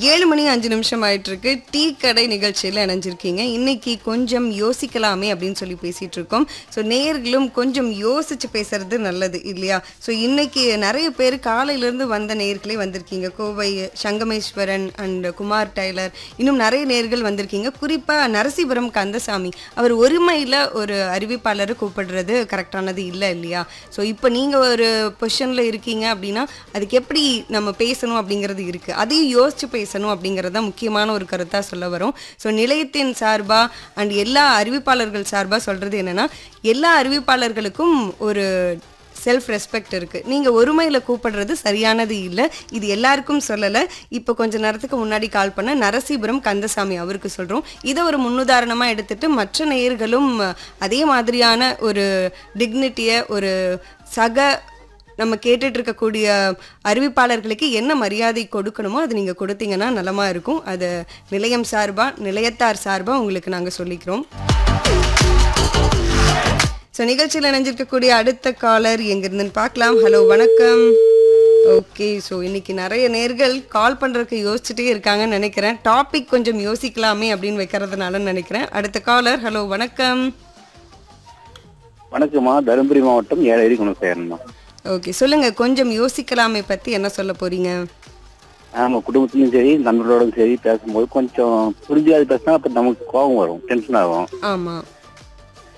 ஏழு மணி அஞ்சு நிமிஷம் ஆயிட்டு இருக்கு டீ கடை நிகழ்ச்சியில் இணைஞ்சிருக்கீங்க இன்னைக்கு கொஞ்சம் யோசிக்கலாமே அப்படின்னு சொல்லி பேசிட்டு இருக்கோம் ஸோ நேர்களும் கொஞ்சம் யோசிச்சு பேசுறது நல்லது இல்லையா ஸோ இன்னைக்கு நிறைய பேர் காலையிலேருந்து வந்த நேர்களே வந்திருக்கீங்க கோவை சங்கமேஸ்வரன் அண்ட் குமார் டைலர் இன்னும் நிறைய நேர்கள் வந்திருக்கீங்க குறிப்பாக நரசிபுரம் கந்தசாமி அவர் ஒருமையில் ஒரு அறிவிப்பாளரை கூப்பிடுறது கரெக்டானது இல்லை இல்லையா ஸோ இப்போ நீங்கள் ஒரு பொசிஷனில் இருக்கீங்க அப்படின்னா அதுக்கு எப்படி நம்ம பேசணும் அப்படிங்கிறது இருக்குது அதையும் யோசிச்சு பேசணும் அப்படிங்கிறது தான் முக்கியமான ஒரு கருத்தாக சொல்ல வரும் ஸோ நிலையத்தின் சார்பாக அண்ட் எல்லா அறிவிப்பாளர்கள் சார்பாக சொல்கிறது என்னென்னா எல்லா அறிவிப்பாளர்களுக்கும் ஒரு செல்ஃப் ரெஸ்பெக்ட் இருக்குது நீங்கள் ஒருமையில் கூப்பிடுறது சரியானது இல்லை இது எல்லாருக்கும் சொல்லலை இப்போ கொஞ்ச நேரத்துக்கு முன்னாடி கால் பண்ண நரசிபுரம் கந்தசாமி அவருக்கு சொல்கிறோம் இதை ஒரு முன்னுதாரணமாக எடுத்துட்டு மற்ற நேயர்களும் அதே மாதிரியான ஒரு டிக்னிட்டியை ஒரு சக நம்ம கேட்டுட்டு இருக்கக்கூடிய அறிவிப்பாளர்களுக்கு என்ன மரியாதை கொடுக்கணுமோ அது நீங்கள் கொடுத்தீங்கன்னா நலமாக இருக்கும் அது நிலையம் சார்பாக நிலையத்தார் சார்பாக உங்களுக்கு நாங்கள் சொல்லிக்கிறோம் ஸோ நிகழ்ச்சியில் இணைஞ்சிருக்கக்கூடிய அடுத்த காலர் எங்கிருந்துன்னு பார்க்கலாம் ஹலோ வணக்கம் ஓகே ஸோ இன்னைக்கு நிறைய நேர்கள் கால் பண்ணுறதுக்கு யோசிச்சுட்டே இருக்காங்கன்னு நினைக்கிறேன் டாபிக் கொஞ்சம் யோசிக்கலாமே அப்படின்னு வைக்கிறதுனால நினைக்கிறேன் அடுத்த காலர் ஹலோ வணக்கம் வணக்கம்மா தருமபுரி மாவட்டம் ஏழரி குணசேகரன்மா ஓகே சொல்லுங்க கொஞ்சம் யோசிக்கலாமே பற்றி என்ன சொல்ல போறீங்க நம்ம குடும்பத்துலயும் சரி நண்பர்களோடும் சரி பேசும்போது கொஞ்சம் புரிஞ்சாது பேசினா அப்ப நமக்கு கோபம் வரும் டென்ஷன் ஆகும் ஆமாம்